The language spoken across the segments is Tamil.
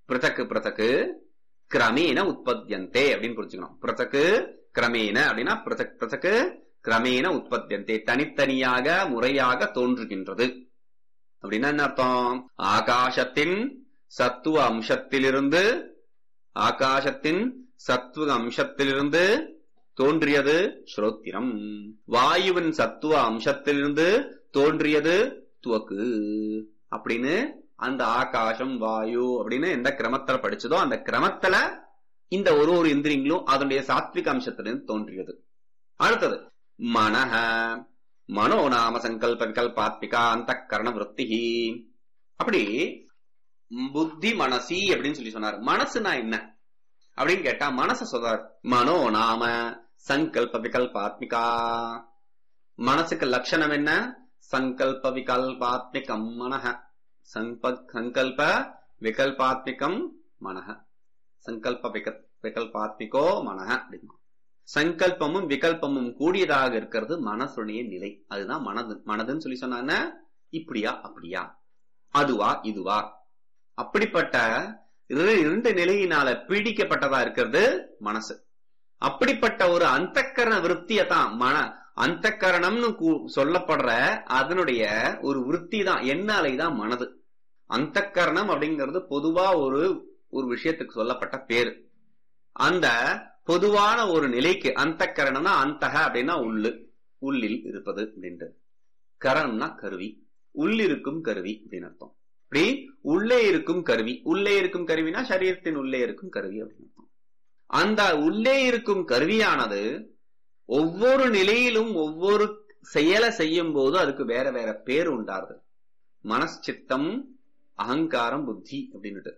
பிரதக்கு பிரதக்கு கிரமேன உற்பத்தியந்தே அப்படின்னு புரிஞ்சுக்கணும் பிரதக்கு கிரமேன அப்படின்னா பிரதக் பிரதக்கு கிரமேன உற்பத்தியந்தே தனித்தனியாக முறையாக தோன்றுகின்றது அப்படின்னா என்ன அர்த்தம் ஆகாசத்தின் சத்துவ அம்சத்திலிருந்து ஆகாசத்தின் சத்துவ அம்சத்திலிருந்து தோன்றியது ஸ்ரோத்திரம் வாயுவின் சத்துவ அம்சத்திலிருந்து தோன்றியது துவக்கு அப்படின்னு அந்த ஆகாசம் வாயு அப்படின்னு எந்த கிரமத்துல படிச்சதோ அந்த கிரமத்துல இந்த ஒரு ஒரு இந்திரியங்களும் அதனுடைய சாத்விக அம்சத்திலிருந்து தோன்றியது அடுத்தது மனஹ மனோ நாம சங்கல்ப விகல்பாத்மிகா அந்த கரண விருத்தி அப்படி புத்தி மனசி அப்படின்னு சொல்லி சொன்னார் மனசுனா என்ன அப்படின்னு கேட்டா மனச சொல்றார் மனோ நாம சங்கல்ப விகல்பாத்மிகா மனசுக்கு லட்சணம் என்ன சங்கல்ப விகல்பாத்மிகம் மனஹ சங்க சங்கல்ப விகல்பாத்மிகம் மனஹ சங்கல்ப விக விகல்பாத்மிகோ மனஹ அப்படிமா சங்கல்பமும் விகல்பமும் கூடியதாக இருக்கிறது மனசுடைய நிலை அதுதான் மனது மனதுன்னு சொல்லி சொன்னாங்க இப்படியா அப்படியா அதுவா இதுவா அப்படிப்பட்ட இரு- இரண்டு நிலையினால பீடிக்கப்பட்டதா இருக்கிறது மனசு அப்படிப்பட்ட ஒரு அந்தக்கரண விருத்தியை தான் மன அந்தக்கரணம்னு கூ- சொல்லப்படுற அதனுடைய ஒரு விருத்தி தான் எண்ணாலை தான் மனது அந்தக்கரணம் அப்படிங்கிறது பொதுவா ஒரு ஒரு விஷயத்துக்கு சொல்லப்பட்ட பேரு அந்த பொதுவான ஒரு நிலைக்கு அந்தக்கரணம்னா அந்தக அப்படின்னா உள்ளு உள்ளில் இருப்பது அப்படின்ட்டு கரணம்னா கருவி உள்ளிருக்கும் கருவி அப்படின்னு அர்த்தம் இப்படி உள்ளே இருக்கும் கருவி உள்ளே இருக்கும் கருவினா சரீரத்தின் உள்ளே இருக்கும் கருவி அப்படின்னு அர்த்தம் அந்த உள்ளே இருக்கும் கருவியானது ஒவ்வொரு நிலையிலும் ஒவ்வொரு செயலை செய்யும் போது அதுக்கு வேற வேற பேர் உண்டாருது மனசித்தம் அகங்காரம் புத்தி அப்படின்னுட்டு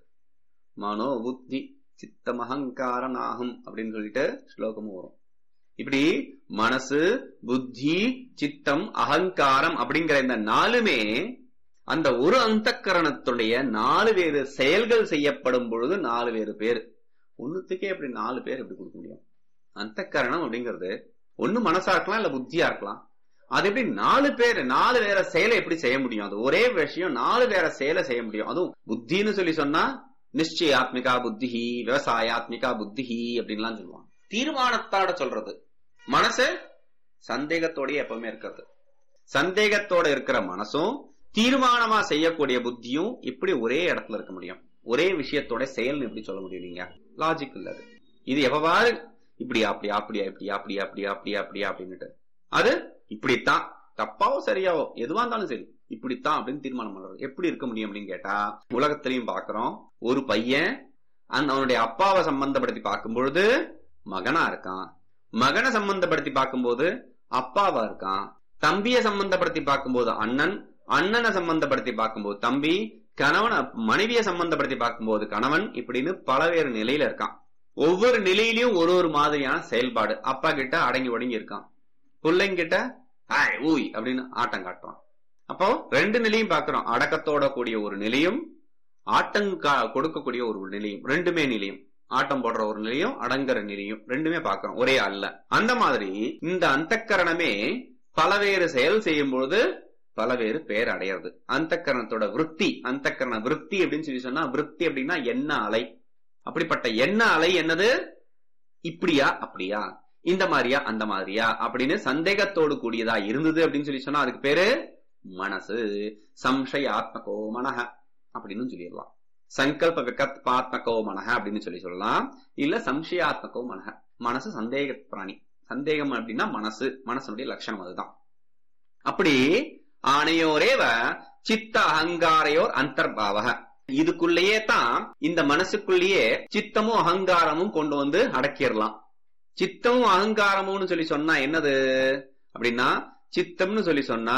மனோ புத்தி சித்தம் அகங்காரம் ஆகும் அப்படின்னு சொல்லிட்டு ஸ்லோகமும் வரும் இப்படி மனசு புத்தி சித்தம் அகங்காரம் அப்படிங்கிற இந்த நாலுமே அந்த ஒரு அந்தக்கரணத்துடைய நாலு வேறு செயல்கள் செய்யப்படும் பொழுது நாலு வேறு பேர் ஒண்ணுத்துக்கே எப்படி நாலு பேர் எப்படி கொடுக்க முடியும் அந்தக்கரணம் அப்படிங்கிறது ஒண்ணு மனசா இருக்கலாம் இல்ல புத்தியா இருக்கலாம் அது எப்படி நாலு பேர் நாலு வேற செயலை எப்படி செய்ய முடியும் அது ஒரே விஷயம் நாலு வேற செயலை செய்ய முடியும் அதுவும் புத்தின்னு சொல்லி சொன்னா நிச்சயாத்மிகா புத்திஹி விவசாயாத்மிகா புத்திஹி அப்படின்லாம் சொல்லுவாங்க தீர்மானத்தோட சொல்றது மனசு சந்தேகத்தோடய எப்பவுமே இருக்கிறது சந்தேகத்தோட இருக்கிற மனசும் தீர்மானமா செய்யக்கூடிய புத்தியும் இப்படி ஒரே இடத்துல இருக்க முடியும் ஒரே விஷயத்தோட செயல்னு எப்படி சொல்ல முடியும் நீங்க லாஜிக் இல்ல அது இது எவ்வாறு இப்படியா அப்படியா அப்படியா இப்படியா அப்படியா அப்படியா அப்படியா அப்படியா அப்படின்னுட்டு அது இப்படித்தான் தப்பாவோ சரியாவோ எதுவா இருந்தாலும் சரி இப்படித்தான் அப்படின்னு தீர்மானம் பண்றது எப்படி இருக்க முடியும் அப்படின்னு கேட்டா உலகத்திலையும் பாக்குறோம் ஒரு பையன் அந்த அவனுடைய அப்பாவை சம்பந்தப்படுத்தி பார்க்கும் பொழுது மகனா இருக்கான் மகனை சம்பந்தப்படுத்தி பார்க்கும்போது அப்பாவா இருக்கான் தம்பியை சம்பந்தப்படுத்தி பார்க்கும்போது அண்ணன் அண்ணனை சம்பந்தப்படுத்தி பார்க்கும்போது தம்பி கணவன் மனைவியை சம்பந்தப்படுத்தி பார்க்கும்போது கணவன் இப்படின்னு பலவேறு நிலையில இருக்கான் ஒவ்வொரு நிலையிலயும் ஒரு ஒரு மாதிரியான செயல்பாடு அப்பா கிட்ட அடங்கி ஒடங்கி இருக்கான் பிள்ளைங்கிட்ட ஆய் ஊய் அப்படின்னு ஆட்டம் காட்டுறான் அப்போ ரெண்டு நிலையும் பார்க்கிறோம் அடக்கத்தோட கூடிய ஒரு நிலையும் ஆட்டம் கா- கொடுக்கக்கூடிய ஒரு நிலையும் ரெண்டுமே நிலையும் ஆட்டம் போடுற ஒரு நிலையும் அடங்குற நிலையும் ரெண்டுமே பார்க்கிறோம் ஒரே அல்ல அந்த மாதிரி இந்த அந்தக்கரணமே பலவேறு செயல் செய்யும் பொழுது பலவேறு பேர் அடையிறது அந்தக்கரணத்தோட விருத்தி அந்தக்கரண விருத்தி அப்படின்னு சொல்லி சொன்னா விருத்தி அப்படின்னா எண்ண அலை அப்படிப்பட்ட எண்ண அலை என்னது இப்படியா அப்படியா இந்த மாதிரியா அந்த மாதிரியா அப்படின்னு சந்தேகத்தோடு கூடியதா இருந்தது அப்படின்னு சொல்லி சொன்னா அதுக்கு பேரு மனசு சம்சயாத்மகோ மனஹ அப்படின்னு சொல்லிடலாம் சங்கல்ப விகத்பாத்மகோ மனஹ அப்படின்னு சொல்லி சொல்லலாம் இல்ல சம்சயாத்மகோ மனஹ மனசு சந்தேக பிராணி சந்தேகம் அப்படின்னா மனசு மனசனுடைய லட்சணம் அதுதான் அப்படி ஆணையோரேவ சித்த அகங்காரையோர் அந்தர்பாவக இதுக்குள்ளேயே தான் இந்த மனசுக்குள்ளேயே சித்தமும் அகங்காரமும் கொண்டு வந்து அடக்கிடலாம் சித்தமும் அகங்காரமும்னு சொல்லி சொன்னா என்னது அப்படின்னா சித்தம்னு சொல்லி சொன்னா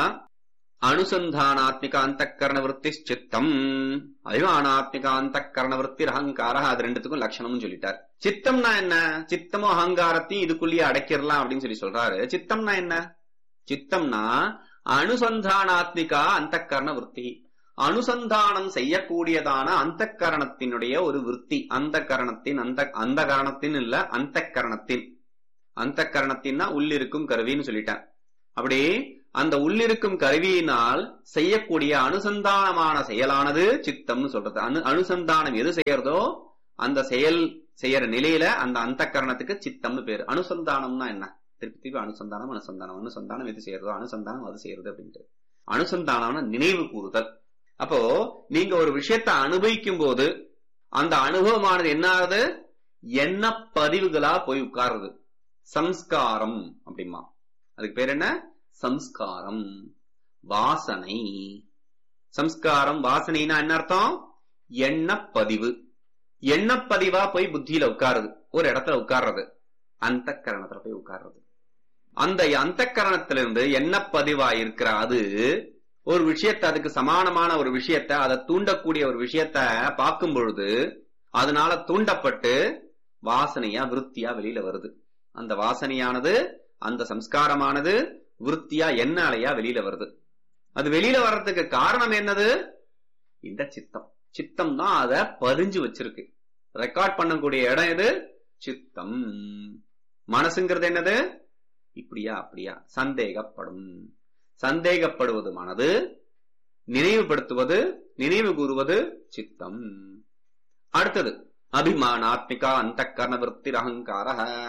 அனுசந்தானாத்மிக அந்தக்கரண விற்பி சித்தம் அபிமானாத்மிக அந்தக்கரண விற்பி அகங்கார அது ரெண்டுத்துக்கும் லட்சணம்னு சொல்லிட்டார் சித்தம்னா என்ன சித்தமும் அகங்காரத்தையும் இதுக்குள்ளேயே அடக்கிடலாம் அப்படின்னு சொல்லி சொல்றாரு சித்தம்னா என்ன சித்தம்னா அனுசந்தானாத்மிகா அந்தக்கரண விற்பி அனுசந்தானம் செய்யக்கூடியதான அந்த கரணத்தினுடைய ஒரு விற்பி அந்த கரணத்தின் அந்த அந்த கரணத்தின் இல்ல அந்த கரணத்தின் அந்த கரணத்தின்னா உள்ளிருக்கும் கருவின்னு சொல்லிட்டேன் அப்படி அந்த உள்ளிருக்கும் கருவியினால் செய்யக்கூடிய அனுசந்தானமான செயலானது சித்தம்னு சொல்றது அனு அனுசந்தானம் எது செய்யறதோ அந்த செயல் செய்யற நிலையில அந்த அந்த கரணத்துக்கு சித்தம்னு பேரு அனுசந்தானம்னா என்ன திருப்பி திருப்பி அனுசந்தானம் அனுசந்தானம் அனுசந்தானம் எது செய்யறதோ அனுசந்தானம் அது செய்யறது அப்படின்ட்டு அனுசந்தானம்னா நினைவு கூறுதல் அப்போ நீங்க ஒரு விஷயத்தை அனுபவிக்கும் போது அந்த அனுபவமானது என்ன ஆகுது என்ன பதிவுகளா போய் உட்காருது சம்ஸ்காரம் அப்படிமா அதுக்கு பேர் என்ன சம்ஸ்காரம் வாசனை சம்ஸ்காரம் வாசனைனா என்ன அர்த்தம் எண்ணப்பதிவு எண்ணப்பதிவா போய் புத்தியில உட்காருது ஒரு இடத்துல உட்கார்றது அந்த கரணத்துல போய் உட்கார்றது அந்த அந்த கரணத்திலிருந்து எண்ணப்பதிவா இருக்கிற அது ஒரு விஷயத்தை அதுக்கு சமானமான ஒரு விஷயத்த அதை தூண்டக்கூடிய ஒரு விஷயத்த பார்க்கும் பொழுது அதனால தூண்டப்பட்டு வாசனையா விருத்தியா வெளியில வருது அந்த வாசனையானது அந்த சம்ஸ்காரமானது விருத்தியா எண்ணாலையா வெளியில வருது அது வெளியில வர்றதுக்கு காரணம் என்னது இந்த சித்தம் சித்தம் தான் அதை பதிஞ்சு வச்சிருக்கு ரெக்கார்ட் பண்ணக்கூடிய இடம் எது சித்தம் மனசுங்கிறது என்னது இப்படியா அப்படியா சந்தேகப்படும் சந்தேகப்படுவது மனது நினைவுபடுத்துவது நினைவு கூறுவது சித்தம் அடுத்தது அபிமானாத்மிகா அந்த கர்ண விற்பி அகங்கார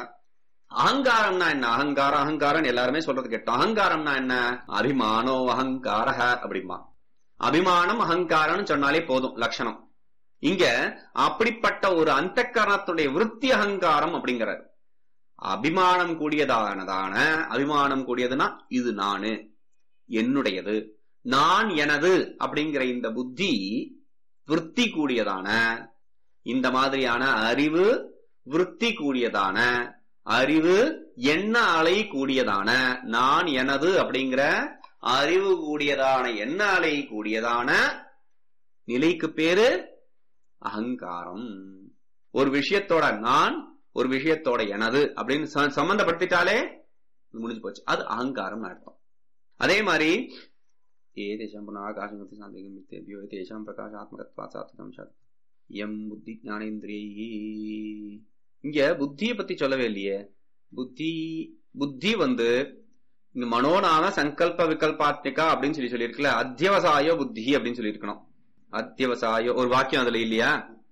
அகங்காரம்னா என்ன அகங்காரம் அகங்காரம் எல்லாருமே சொல்றது கேட்டோம் அகங்காரம்னா என்ன அபிமானோ அகங்கார அப்படிமா அபிமானம் அகங்காரம்னு சொன்னாலே போதும் லட்சணம் இங்க அப்படிப்பட்ட ஒரு அந்த கரணத்துடைய விருத்தி அகங்காரம் அப்படிங்கிறார் அபிமானம் கூடியதானதான அபிமானம் கூடியதுன்னா இது நானு என்னுடையது நான் எனது அப்படிங்கிற இந்த புத்தி விருத்தி கூடியதான இந்த மாதிரியான அறிவு விருத்தி கூடியதான அறிவு எண்ண அலை கூடியதான நான் எனது அப்படிங்கிற அறிவு கூடியதான எண்ண அலை கூடியதான நிலைக்கு பேரு அகங்காரம் ஒரு விஷயத்தோட நான் ஒரு விஷயத்தோட எனது அப்படின்னு சம்பந்தப்படுத்திட்டாலே முடிஞ்சு போச்சு அது அகங்காரம் அர்த்தம் அதே மாதிரி ஏதேஷாம் புனராகாசமத்தி சாந்திகம் மித்தேபியோ ஏதேஷாம் பிரகாஷாத்மகத்வா சாத்விகம் சாத் எம் புத்தி ஞானேந்திரியை இங்க புத்திய பத்தி சொல்லவே இல்லையே புத்தி புத்தி வந்து இங்க மனோநாம சங்கல்ப விகல்பாத்மிகா அப்படின்னு சொல்லி சொல்லியிருக்குல்ல அத்தியவசாய புத்தி அப்படின்னு சொல்லி இருக்கணும் அத்தியவசாய ஒரு வாக்கியம் அதுல இல்லையா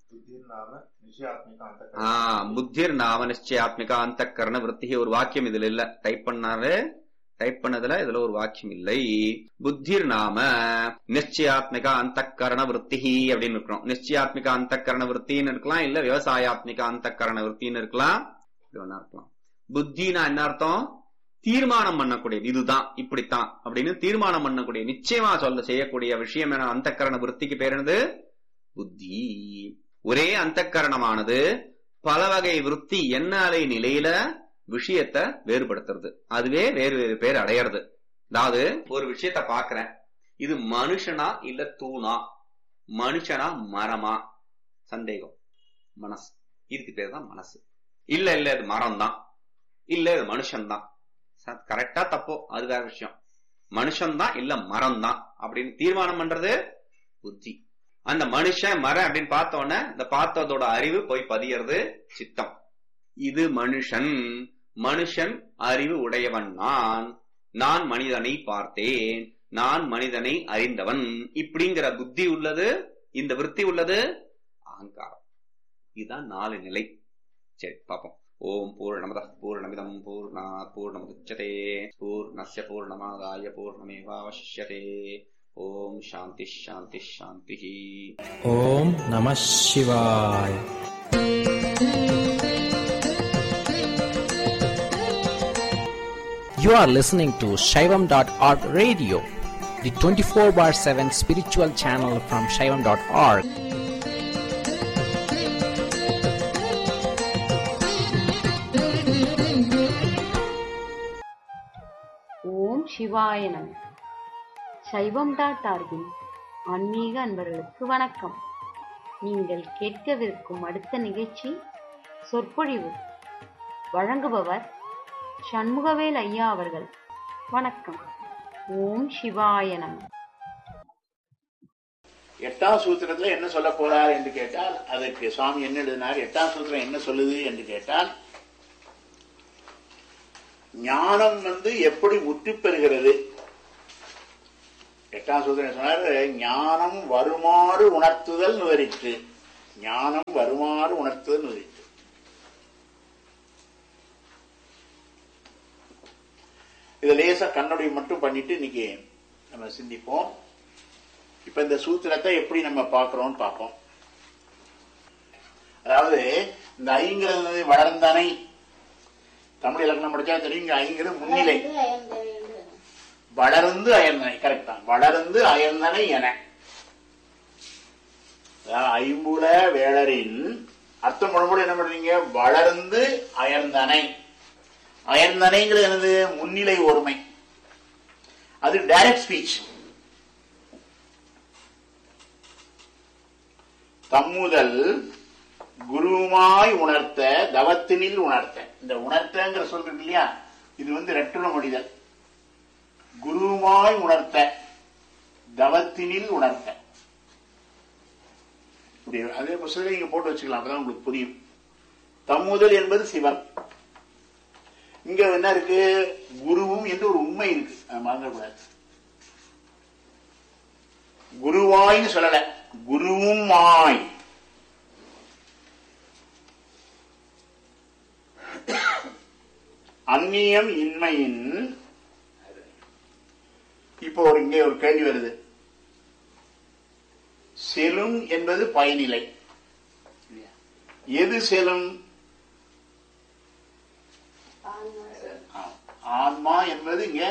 ஆஹ் புத்திர் நாம நிச்சயாத்மிகா அந்த கரண விற்பி ஒரு வாக்கியம் இதுல இல்ல டைப் பண்ணாரு டைப் பண்ணதுல இதுல ஒரு வாக்கியம் இல்லை புத்திர் நாம நிச்சயாத்மிகா அந்த கரண விற்பி அப்படின்னு இருக்கணும் நிச்சயாத்மிகா அந்த கரண விற்பின்னு இருக்கலாம் இல்ல விவசாயாத்மிகா அந்த கரண விற்பின்னு இருக்கலாம் இருக்கலாம் புத்தினா என்ன அர்த்தம் தீர்மானம் பண்ணக்கூடியது இதுதான் இப்படித்தான் அப்படின்னு தீர்மானம் பண்ணக்கூடிய நிச்சயமா சொல்ல செய்யக்கூடிய விஷயம் என அந்த கரண விற்பிக்கு பேர் என்னது புத்தி ஒரே அந்த கரணமானது பல வகை விற்பி என்னாலை நிலையில விஷயத்த வேறுபடுத்துறது அதுவே வேறு வேறு பேர் அடையிறது அதாவது ஒரு விஷயத்த பாக்குறேன் இது மனுஷனா இல்ல தூணா மனுஷனா மரமா சந்தேகம் மனசு இதுக்கு பேர் தான் மனசு இல்ல இல்ல இது மரம் தான் இல்ல இது மனுஷன் தான் கரெக்டா தப்போ அது வேற விஷயம் மனுஷன் தான் இல்ல மரம் தான் அப்படின்னு தீர்மானம் பண்றது புத்தி அந்த மனுஷன் மரம் அப்படின்னு பார்த்த உடனே இந்த பார்த்ததோட அறிவு போய் பதியறது சித்தம் இது மனுஷன் மனுஷன் அறிவு உடையவன் நான் நான் மனிதனை பார்த்தேன் நான் மனிதனை அறிந்தவன் இப்படிங்கிற புத்தி உள்ளது இந்த விற்பி உள்ளது அகங்காரம் இதுதான் நாலு நிலை சரி பார்ப்போம் ஓம் பூர்ணமத பூர்ணமிதம் பூர்ணா பூர்ணமுதச்சதே பூர்ணஸ்ய பூர்ணமாதாய பூர்ணமேவாவசிஷ்யதே ஓம் சாந்தி சாந்தி சாந்தி ஓம் நம சிவாய் You are listening to Shaivam.org radio, the 24 bar 7 spiritual channel from Shaivam.org. ஓம் சிவாய நம சைவம் டாட் ஆர்கின் ஆன்மீக அன்பர்களுக்கு வணக்கம் நீங்கள் கேட்கவிருக்கும் அடுத்த நிகழ்ச்சி சொற்பொழிவு வழங்குபவர் சண்முகவேல் ஐயா அவர்கள் வணக்கம் ஓம் சிவாய நம எட்டாம் சூத்திரத்துல என்ன சொல்ல போறார் என்று கேட்டால் அதற்கு சுவாமி என்ன எழுதினார் எட்டாம் சூத்திரம் என்ன சொல்லுது என்று கேட்டால் ஞானம் வந்து எப்படி முற்றி பெறுகிறது எட்டாம் சூத்திரம் சொன்னாரு ஞானம் வருமாறு உணர்த்துதல் நுதறிற்று ஞானம் வருமாறு உணர்த்துதல் நுதறிற்று இதை லேசா கண்ணுடைய மட்டும் பண்ணிட்டு இன்னைக்கு நம்ம சிந்திப்போம் இப்ப இந்த சூத்திரத்தை எப்படி நம்ம பார்க்கிறோம்னு பார்ப்போம் அதாவது இந்த ஐங்கிறது வளர்ந்தனை தமிழ் இலக்கணம் படிச்சா தெரியும் இங்க ஐங்கிறது முன்னிலை வளர்ந்து அயர்ந்தனை கரெக்ட் தான் வளர்ந்து அயர்ந்தனை என அதாவது ஐம்புல வேளரின் அர்த்தம் முழுமுறை என்ன பண்றீங்க வளர்ந்து அயர்ந்தனை அயர்ந்தனைங்கிறது என்னது முன்னிலை ஒருமை அது டைரக்ட் ஸ்பீச் தம்முதல் குருமாய் உணர்த்த தவத்தினில் உணர்த்த இந்த உணர்த்தங்கிற சொல் இருக்கு இல்லையா இது வந்து ரெட்டுல மொழிதல் குருமாய் உணர்த்த தவத்தினில் உணர்த்த இப்படி அதே புத்தகத்தை நீங்க போட்டு வச்சுக்கலாம் அப்பதான் உங்களுக்கு புரியும் தம்முதல் என்பது சிவன் இங்க என்ன இருக்கு குருவும் என்று ஒரு உண்மை இருக்கு அதை மறந்துடக்கூடாது குருவாய்னு சொல்லல குருவும் மாய் அந்நியம் இன்மையின் இப்போ ஒரு இங்கே ஒரு கேள்வி வருது செலும் என்பது பயனிலை எது செலும் ஆன்மா என்பது இங்க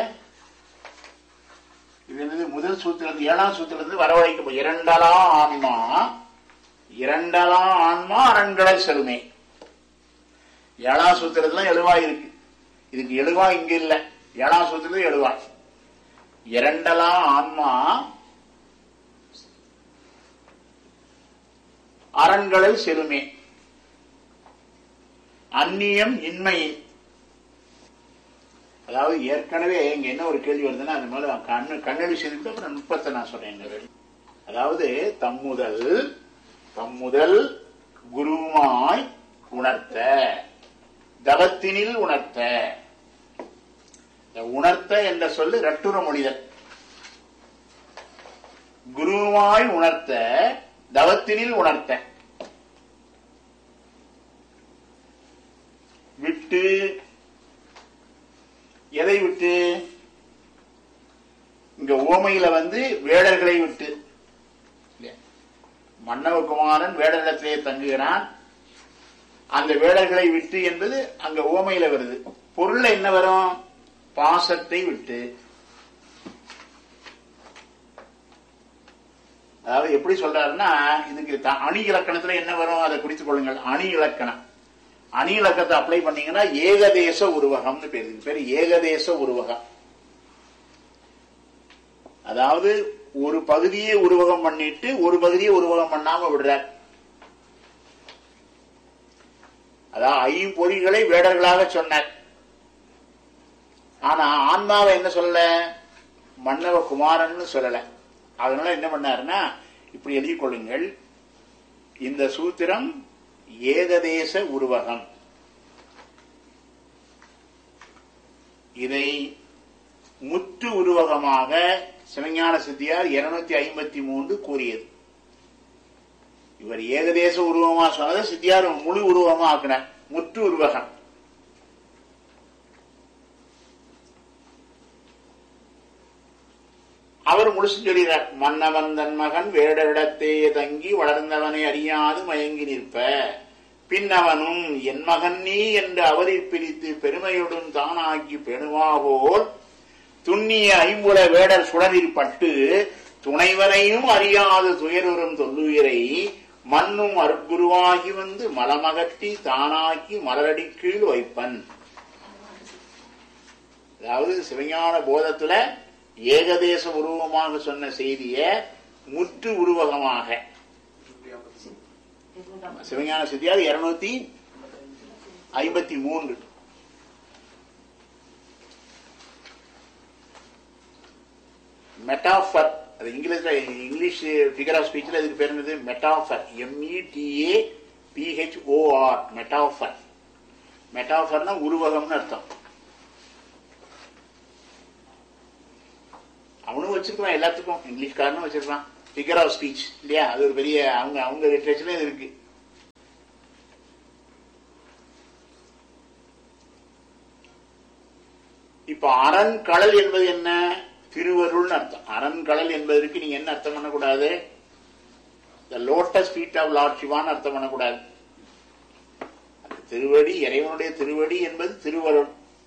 இது என்னது முதல் சூத்திரத்து ஏழாம் சூத்திரத்து வரவழைக்க இரண்டலா ஆன்மா இரண்டலா ஆன்மா அரண்களை செலுமே ஏழாம் சூத்திரத்துல எழுவாய் இருக்கு இதுக்கு எழுவாய் இங்க இல்ல ஏழாம் சூத்திரத்துல எழுவாய் இரண்டலா ஆன்மா அரண்களை செலுமே அந்நியம் இன்மையின் அதாவது ஏற்கனவே இங்க என்ன ஒரு கேள்வி வருதுன்னா அது மேல கண்ணு கண்ணடி செய்துட்டு அப்புறம் நுட்பத்தை நான் சொல்றேன் இந்த கேள்வி. அதாவது தம்முதல் தம்முதல் குருமாய் உணர்த்த தவத்தினில் உணர்த்த இந்த உணர்த்த என்ற சொல்லு ரட்டுர மொழிதல் குருவாய் உணர்த்த தவத்தினில் உணர்த்த விட்டு எதை விட்டு இங்க ஓமையில வந்து வேடர்களை விட்டு இல்லையா? மன்னவகுமாரன் வேடரிடத்திலே தங்குகிறான் அந்த வேடர்களை விட்டு என்பது அங்க ஓமையில வருது பொருள்ல என்ன வரும் பாசத்தை விட்டு அதாவது எப்படி சொல்றாருன்னா இதுக்கு த- அணி இலக்கணத்துல என்ன வரும் அதை குறித்துக் கொள்ளுங்கள் அணி இலக்கணம் அணி இலக்கத்தை அப்ளை பண்ணீங்கன்னா ஏகதேச உருவகம்னு பேரு இதுக்கு பேரு ஏகதேச உருவகம் அதாவது ஒரு பகுதியை உருவகம் பண்ணிட்டு ஒரு பகுதியை உருவகம் பண்ணாம விடுறார் அதான் ஐம்பொறிகளை வேடர்களாக சொன்னார் ஆனா ஆன்மாவை என்ன சொல்லல மன்னவ குமாரன்னு சொல்லல அதனால என்ன பண்ணாருன்னா இப்படி எழுதிக் கொள்ளுங்கள் இந்த சூத்திரம் ஏகதேச உருவகம் இதை முற்று உருவகமாக சிவஞான சித்தியார் இருநூத்தி ஐம்பத்தி மூன்று கூறியது இவர் ஏகதேச உருவமா சொன்னதை சித்தியார் முழு உருவமா ஆக்கினார் முற்று உருவகம் அவர் முழுசு சொல்கிறார் மன்னவன் தன் மகன் வேடரிடத்தே தங்கி வளர்ந்தவனை அறியாது மயங்கி நிற்ப பின்னவனும் என் மகன் நீ என்று அவரில் பிரித்து பெருமையுடன் தானாக்கி பெணுவாவோல் துண்ணிய ஐம்புல வேடர் சுடரில் பட்டு துணைவனையும் அறியாது துயருறும் தொல்லுயிரை மண்ணும் அருட்குருவாகி வந்து மலமகட்டி தானாக்கி மலரடி கீழ் வைப்பன் அதாவது சிவஞான போதத்துல ஏகதேச உருவமாக சொன்ன செய்திய முற்று உருவகமாக சிவஞான சித்தியார் இருநூத்தி ஐம்பத்தி மூன்று மெட்டாஃபர் அது இங்கிலீஷ்ல இங்கிலீஷ் ஃபிகர் ஆஃப் ஸ்பீச்ல இதுக்கு பேர் என்னது மெட்டாஃபர் எம்இடிஏ பிஹெச்ஓஆர் மெட்டாஃபர் மெட்டாஃபர்னா உருவகம்னு அர்த்தம் அவனும் வச்சிருக்கான் எல்லாத்துக்கும் இங்கிலீஷ்காரனும் வச்சிருக்கான் ஃபிகர் ஆஃப் ஸ்பீச் இல்லையா அது ஒரு பெரிய அவங்க அவங்க லிட்ரேச்சர்ல இது இருக்கு இப்ப அரண்கடல் என்பது என்ன திருவருள்னு அர்த்தம் அரண்கடல் என்பதற்கு நீங்க என்ன அர்த்தம் பண்ணக்கூடாது the lotus feet of lord சிவான்னு அர்த்தம் பண்ணக்கூடாது அந்த திருவடி இறைவனுடைய திருவடி என்பது திருவருள்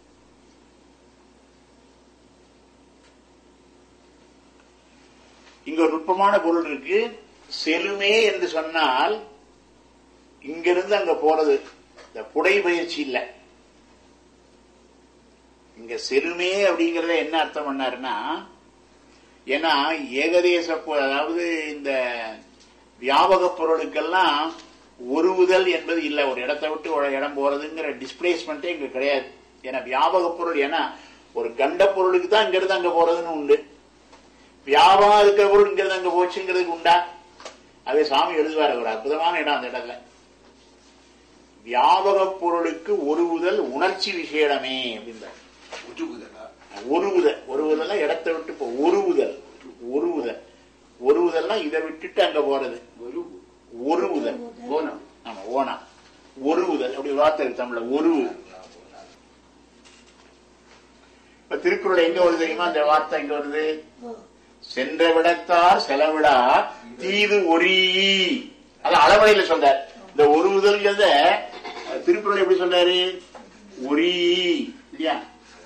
இங்க ஒரு நுட்பமான பொருள் இருக்கு செலுமே என்று சொன்னால் இங்கிருந்து அங்க போறது இந்த புடை பயிற்சி இல்ல இங்க செலுமே அப்படிங்கறத என்ன அர்த்தம் பண்ணாருன்னா ஏன்னா ஏகதேச பொ- அதாவது இந்த வியாபக பொருளுக்கெல்லாம் ஒருவுதல் என்பது இல்ல ஒரு இடத்தை விட்டு ஒரு இடம் போறதுங்கிற டிஸ்பிளேஸ்மெண்ட்டே இங்க கிடையாது ஏன்னா வியாபக பொருள் ஏன்னா ஒரு கண்ட பொருளுக்கு தான் இங்கிருந்து அங்க போறதுன்னு உண்டு வியாபாரம் இருக்கிற பொருள் இங்கிருந்து அங்க போச்சுங்கிறதுக்கு உண்டா அதே சாமி எழுதுவார் ஒரு அற்புதமான இடம் அந்த இடத்துல வியாபக பொருளுக்கு ஒருவுதல் உணர்ச்சி விஷயமே அப்படின்றார் ஒருவுதல் ஒருவுதல்னா இடத்தை விட்டு போ ஒருவுதல் ஒருவுதல் ஒருவுதல்னா இதை விட்டுட்டு அங்க போறது ஒருவுதல் போனம் ஆமா ஓனா ஒருவுதல் அப்படி ஒரு வார்த்தை இருக்கு தமிழ்ல ஒருவு இப்ப திருக்குறள் எங்க வருது தெரியுமா அந்த வார்த்தை எங்க வருது சென்ற விடத்தார் செலவிடா தீது ஒரீ அது அளவடையில சொல்றார் இந்த ஒருவுதல்ங்கிறத திருக்குறள் எப்படி சொல்றாரு ஒரீ இல்லையா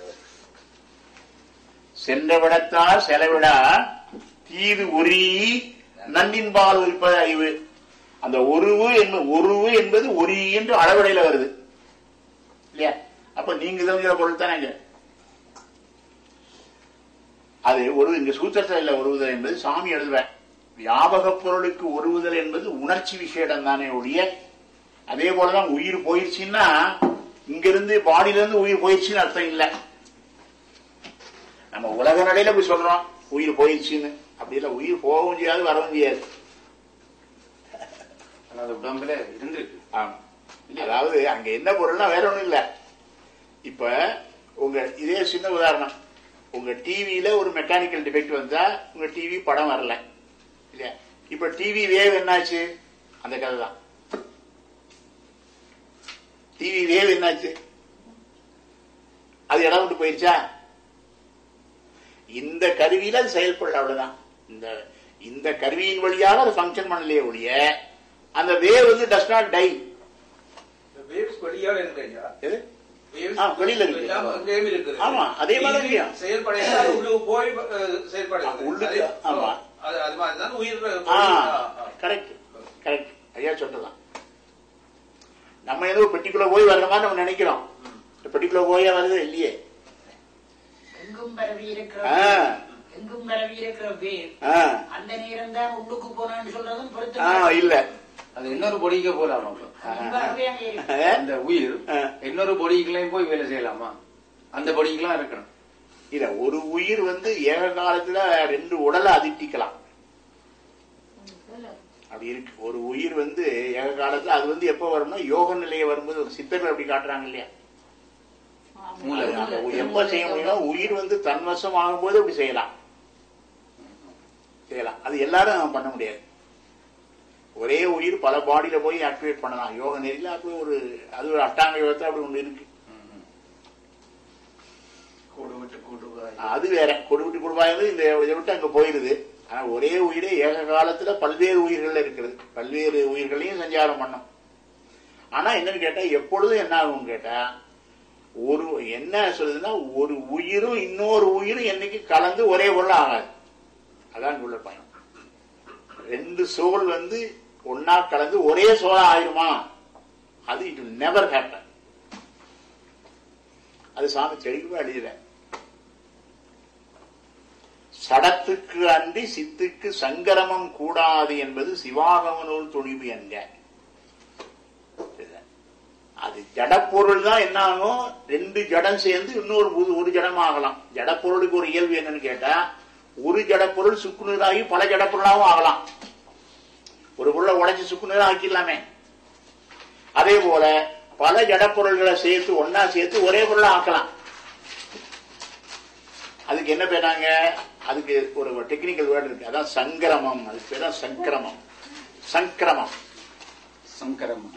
சென்ற விடத்தார் செலவிடா தீது ஒரீ நன்னின்பால் உரிப்பது அறிவு அந்த ஒருவு என்பது ஒருவு என்பது ஒரி என்று அளவடையில வருது இல்லையா அப்ப நீங்க தெரிஞ்ச பொருள் தானே இங்க. அது ஒரு இங்க சூத்திரத்தில் இல்ல ஒருவுதல் என்பது சாமி எழுதுவேன் வியாபக பொருளுக்கு ஒருவுதல் என்பது உணர்ச்சி விஷயம் தானே ஒழிய அதே போலதான் உயிர் போயிடுச்சுன்னா இங்கிருந்து பாடியில இருந்து உயிர் போயிடுச்சுன்னு அர்த்தம் இல்ல நம்ம உலக நடையில போய் சொல்றோம் உயிர் போயிடுச்சுன்னு அப்படி இல்ல உயிர் போகவும் செய்யாது வரவும் செய்யாது ஆனா அது உடம்புல இருந்திருக்கு ஆமா. அதாவது அங்க என்ன பொருள்னா வேற ஒண்ணும் இல்ல இப்ப உங்க இதே சின்ன உதாரணம் உங்க டிவியில ஒரு மெக்கானிக்கல் டிஃபெக்ட் வந்தா உங்க டிவி படம் வரல இல்லையா இப்ப டிவி வேவ் என்னாச்சு அந்த கதை தான் டிவி வேவ் என்னாச்சு அது இடம் விட்டு போயிருச்சா இந்த கருவியில அது செயல்படல அவ்வளவுதான் இந்த இந்த கருவியின் வழியாக அது ஃபங்க்ஷன் பண்ணலையே ஒழிய அந்த வேவ் வந்து டஸ் நாட் டை வேவ்ஸ் வெளியாக இருக்குங்க எது Waves ஆ, வெளியில இருக்கு. எல்லாம் அங்கேயும் இருக்குது. ஆமா, அதே மாதிரி உயிர் தான். செயல்படையாது உள்ளுக்கு போய் அஹ், செயல்படுகிறது. உள்ளுக்கு, அதே- ஆமா. அது அது மாதிரி தான் உயிர் ஆ ஆ, ஆ. கரெக்ட் கரெக்ட் ஐயா சொல்றதான் நம்ம ஏதோ பெட்டிக்குள்ள போய் வர்ற மாதிரி நம்ம நினைக்கிறோம் இந்த பெட்டிக்குள்ள போயா வருது இல்லையே எங்கும் பரவி இருக்கிற ஆ. எங்கும் பரவி இருக்கிற வேர் ஆ, அந்த நேரம் தான் உள்ளுக்கு போனான்னு சொல்றதும் ஆ, பொருத்தம் இல்ல அது இன்னொரு பொடிக்கு போலாமா அப்ப? பரவி அங்கே இருக்கு. ஆ, அந்த உயிர் ஆ. இன்னொரு பொடிக்குலையும் போய் வேலை செய்யலாமா அந்த பொடிக்கெல்லாம் இருக்கணும் இல்ல ஒரு உயிர் வந்து ஏக காலத்துல ரெண்டு உடலை அதிட்டிக்கலாம் அப்படி இருக்கு ஒரு உயிர் வந்து ஏக காலத்துல அது வந்து எப்ப வரும்னா யோக நிலையை வரும்போது ஒரு சித்தர்கள் அப்படி காட்டுறாங்க இல்லையா மூளை அது அந்த உ- எப்ப செய்ய முடியும்னா உயிர் வந்து தன்வசம் ஆகும்போது அப்படி செய்யலாம் செய்யலாம் அது எல்லாரும் பண்ண முடியாது ஒரே உயிர் பல பாடியில போய் ஆக்டிவேட் பண்ணலாம் யோக நெறியில அப்படி ஒரு அது ஒரு அட்டாங்க யோகத்தை அப்படி ஒண்ணு இருக்கு கூடு விட்டு கூடு வாய். அது வேற கொடு விட்டு கொடுப்பாங்க இந்த இதை விட்டு அங்க போயிருது ஆனா ஒரே உயிரே ஏக காலத்துல பல்வேறு உயிர்கள் இருக்கிறது பல்வேறு உயிர்களையும் சஞ்சாரம் பண்ணும் ஆனா என்னன்னு கேட்டா எப்பொழுதும் என்ன ஆகும் கேட்டா ஒரு என்ன சொல்லுதுன்னா ஒரு உயிரும் இன்னொரு உயிரும் என்னைக்கு கலந்து ஒரே பொருள் ஆகாது அதான் உள்ள பயணம் ரெண்டு சோல் வந்து ஒன்னா கலந்து ஒரே சோலா ஆயிருமா அது இட் நெவர் ஹேப்பன் அது சாமி தெளிவா எழுதுறேன் சடத்துக்கு அன்றி சித்துக்கு சங்கரமம் கூடாது என்பது சிவாகம நூல் துணிவு என்க அது ஜடப்பொருள் தான் என்ன ஆகும் ரெண்டு ஜடம் சேர்ந்து இன்னொரு புது ஒரு ஜடம் ஆகலாம் ஜடப்பொருளுக்கு ஒரு இயல்பு என்னன்னு கேட்டா ஒரு ஜடப்பொருள் சுக்குநீராகி பல ஜடப்பொருளாகவும் ஆகலாம் ஒரு பொருளை உடைச்சு சுக்குநீரா ஆக்கிடலாமே அதே போல பல ஜடப்பொருள்களை சேர்த்து ஒன்னா சேர்த்து ஒரே பொருளை ஆக்கலாம் அதுக்கு என்ன பேராங்க அதுக்கு ஒரு டெக்னிக்கல் வேர்டு இருக்கு அதான் சங்கிரமம் அது பேர் தான் சங்கிரமம் சங்கிரமம் சங்கரம்